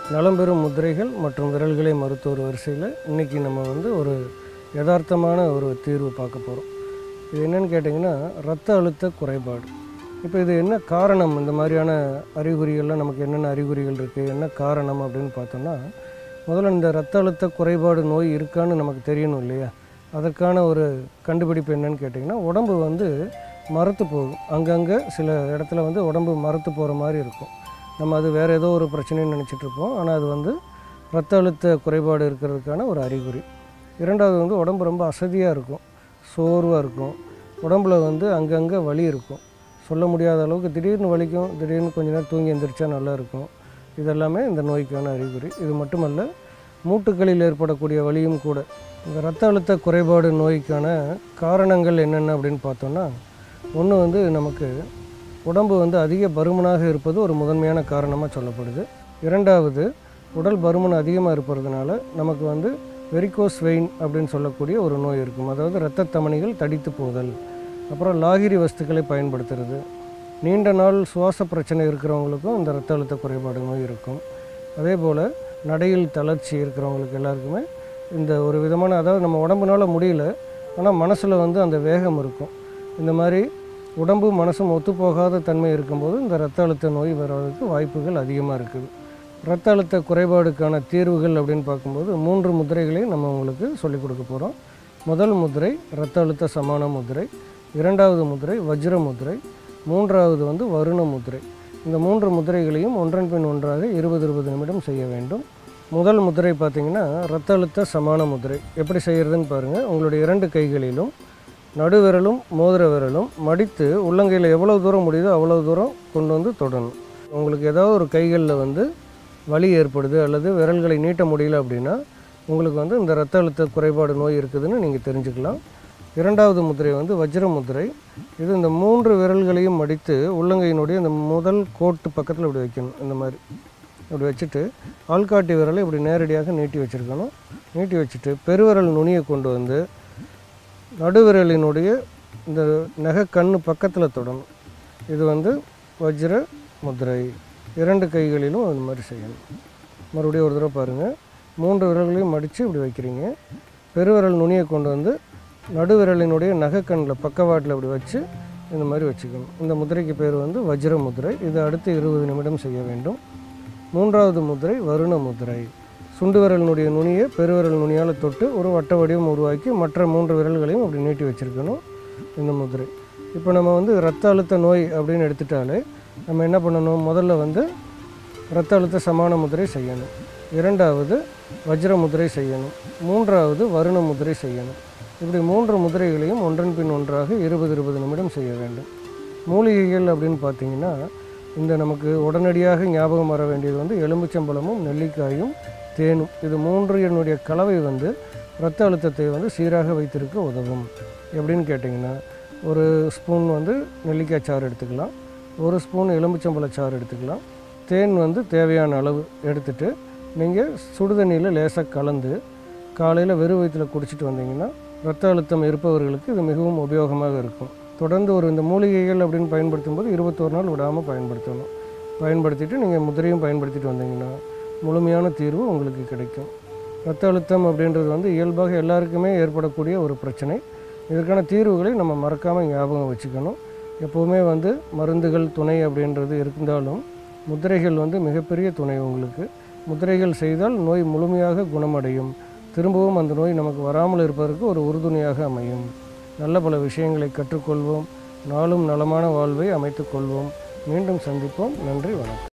நலம் பெறும் முத்திரைகள் மற்றும் விரல்களை மருத்துவர் வரிசையில் இன்றைக்கி நம்ம வந்து ஒரு யதார்த்தமான ஒரு தீர்வு பார்க்க போகிறோம் இது என்னன்னு கேட்டிங்கன்னா ரத்த அழுத்த குறைபாடு இப்போ இது என்ன காரணம் இந்த மாதிரியான அறிகுறிகள்லாம் நமக்கு என்னென்ன அறிகுறிகள் இருக்குது என்ன காரணம் அப்படின்னு பார்த்தோம்னா முதல்ல இந்த ரத்த அழுத்த குறைபாடு நோய் இருக்கான்னு நமக்கு தெரியணும் இல்லையா அதற்கான ஒரு கண்டுபிடிப்பு என்னன்னு கேட்டிங்கன்னா உடம்பு வந்து மரத்து போகும் அங்கங்கே சில இடத்துல வந்து உடம்பு மரத்து போகிற மாதிரி இருக்கும் நம்ம அது வேறு ஏதோ ஒரு பிரச்சனைன்னு நினச்சிட்டு இருப்போம் ஆனால் அது வந்து ரத்த அழுத்த குறைபாடு இருக்கிறதுக்கான ஒரு அறிகுறி இரண்டாவது வந்து உடம்பு ரொம்ப அசதியாக இருக்கும் சோர்வாக இருக்கும் உடம்புல வந்து அங்கங்கே வலி இருக்கும் சொல்ல முடியாத அளவுக்கு திடீர்னு வலிக்கும் திடீர்னு கொஞ்ச நேரம் தூங்கி எந்திரிச்சா நல்லா இருக்கும் இதெல்லாமே இந்த நோய்க்கான அறிகுறி இது மட்டுமல்ல மூட்டுகளில் ஏற்படக்கூடிய வலியும் கூட இந்த ரத்த அழுத்த குறைபாடு நோய்க்கான காரணங்கள் என்னென்ன அப்படின்னு பார்த்தோன்னா ஒன்று வந்து நமக்கு உடம்பு வந்து அதிக பருமனாக இருப்பது ஒரு முதன்மையான காரணமாக சொல்லப்படுது இரண்டாவது உடல் பருமன் அதிகமாக இருப்பதுனால நமக்கு வந்து வெரிகோஸ் வெயின் அப்படின்னு சொல்லக்கூடிய ஒரு நோய் இருக்கும் அதாவது இரத்த தமனிகள் தடித்து போதல் அப்புறம் லாகிரி வஸ்துக்களை பயன்படுத்துறது நீண்ட நாள் சுவாச பிரச்சனை இருக்கிறவங்களுக்கும் இந்த ரத்த அழுத்த குறைபாடு நோய் இருக்கும் அதே போல் நடையில் தளர்ச்சி இருக்கிறவங்களுக்கு எல்லாருக்குமே இந்த ஒரு விதமான அதாவது நம்ம உடம்புனால முடியல ஆனால் மனசில் வந்து அந்த வேகம் இருக்கும் இந்த மாதிரி உடம்பு மனசும் ஒத்துப்போகாத தன்மை இருக்கும்போது இந்த ரத்த அழுத்த நோய் வர்றதுக்கு வாய்ப்புகள் அதிகமாக இருக்குது ரத்த அழுத்த குறைபாடுக்கான தீர்வுகள் அப்படின்னு பார்க்கும்போது மூன்று முத்திரைகளையும் நம்ம உங்களுக்கு சொல்லிக் கொடுக்க போகிறோம் முதல் முத்திரை ரத்த அழுத்த சமான முத்திரை இரண்டாவது முத்திரை வஜ்ர முத்திரை மூன்றாவது வந்து வருண முத்திரை இந்த மூன்று முத்திரைகளையும் ஒன்றன் பின் ஒன்றாக இருபது இருபது நிமிடம் செய்ய வேண்டும் முதல் முத்திரை பார்த்தீங்கன்னா ரத்த அழுத்த சமான முத்திரை எப்படி செய்கிறதுன்னு பாருங்கள் உங்களுடைய இரண்டு கைகளிலும் நடுவிரலும் மோதிர விரலும் மடித்து உள்ளங்கையில் எவ்வளோ தூரம் முடியுதோ அவ்வளோ தூரம் கொண்டு வந்து தொடணும் உங்களுக்கு ஏதாவது ஒரு கைகளில் வந்து வலி ஏற்படுது அல்லது விரல்களை நீட்ட முடியல அப்படின்னா உங்களுக்கு வந்து இந்த ரத்த அழுத்த குறைபாடு நோய் இருக்குதுன்னு நீங்கள் தெரிஞ்சுக்கலாம் இரண்டாவது முத்திரை வந்து வஜ்ர முத்திரை இது இந்த மூன்று விரல்களையும் மடித்து உள்ளங்கையினுடைய இந்த முதல் கோட்டு பக்கத்தில் இப்படி வைக்கணும் இந்த மாதிரி இப்படி வச்சுட்டு ஆள்காட்டி விரலை இப்படி நேரடியாக நீட்டி வச்சுருக்கணும் நீட்டி வச்சுட்டு பெருவிரல் நுனியை கொண்டு வந்து நடுவிரலினுடைய இந்த நகை கண்ணு பக்கத்தில் தொடணும் இது வந்து வஜ்ர முத்திரை இரண்டு கைகளிலும் அது மாதிரி செய்யணும் மறுபடியும் ஒரு தடவை பாருங்கள் மூன்று விரல்களையும் மடித்து இப்படி வைக்கிறீங்க பெருவிரல் நுனியை கொண்டு வந்து நடுவிரலினுடைய நகைக்கண்ணில் பக்கவாட்டில் இப்படி வச்சு இந்த மாதிரி வச்சுக்கணும் இந்த முதிரைக்கு பேர் வந்து வஜ்ர முதிரை இது அடுத்து இருபது நிமிடம் செய்ய வேண்டும் மூன்றாவது முதிரை வருண முதிரை சுண்டு விரலினுடைய நுனியை பெருவிரல் நுனியால் தொட்டு ஒரு வட்ட வடிவம் உருவாக்கி மற்ற மூன்று விரல்களையும் அப்படி நீட்டி வச்சுருக்கணும் இந்த முதிரை இப்போ நம்ம வந்து ரத்த அழுத்த நோய் அப்படின்னு எடுத்துட்டாலே நம்ம என்ன பண்ணணும் முதல்ல வந்து ரத்த அழுத்த சமான முதிரை செய்யணும் இரண்டாவது வஜ்ர முதிரை செய்யணும் மூன்றாவது வருண முதிரை செய்யணும் இப்படி மூன்று முதிரைகளையும் ஒன்றன் பின் ஒன்றாக இருபது இருபது நிமிடம் செய்ய வேண்டும் மூலிகைகள் அப்படின்னு பார்த்தீங்கன்னா இந்த நமக்கு உடனடியாக ஞாபகம் வர வேண்டியது வந்து எலும்புச்சம்பழமும் நெல்லிக்காயும் தேனும் இது மூன்று என்னுடைய கலவை வந்து இரத்த அழுத்தத்தை வந்து சீராக வைத்திருக்க உதவும் எப்படின்னு கேட்டிங்கன்னா ஒரு ஸ்பூன் வந்து நெல்லிக்காய் சாறு எடுத்துக்கலாம் ஒரு ஸ்பூன் எலும்புச்சம்பழ சாறு எடுத்துக்கலாம் தேன் வந்து தேவையான அளவு எடுத்துட்டு நீங்கள் சுடுதண்ணியில் லேசாக கலந்து காலையில் வெறும் வயிற்றில் குடிச்சிட்டு வந்தீங்கன்னா ரத்த அழுத்தம் இருப்பவர்களுக்கு இது மிகவும் உபயோகமாக இருக்கும் தொடர்ந்து ஒரு இந்த மூலிகைகள் அப்படின்னு பயன்படுத்தும் போது இருபத்தோரு நாள் விடாமல் பயன்படுத்தணும் பயன்படுத்திட்டு நீங்கள் முதிரையும் பயன்படுத்திட்டு வந்தீங்கன்னா முழுமையான தீர்வு உங்களுக்கு கிடைக்கும் ரத்த அழுத்தம் அப்படின்றது வந்து இயல்பாக எல்லாருக்குமே ஏற்படக்கூடிய ஒரு பிரச்சனை இதற்கான தீர்வுகளை நம்ம மறக்காமல் ஞாபகம் வச்சுக்கணும் எப்போவுமே வந்து மருந்துகள் துணை அப்படின்றது இருந்தாலும் முத்திரைகள் வந்து மிகப்பெரிய துணை உங்களுக்கு முத்திரைகள் செய்தால் நோய் முழுமையாக குணமடையும் திரும்பவும் அந்த நோய் நமக்கு வராமல் இருப்பதற்கு ஒரு உறுதுணையாக அமையும் நல்ல பல விஷயங்களை கற்றுக்கொள்வோம் நாளும் நலமான வாழ்வை அமைத்துக்கொள்வோம் மீண்டும் சந்திப்போம் நன்றி வணக்கம்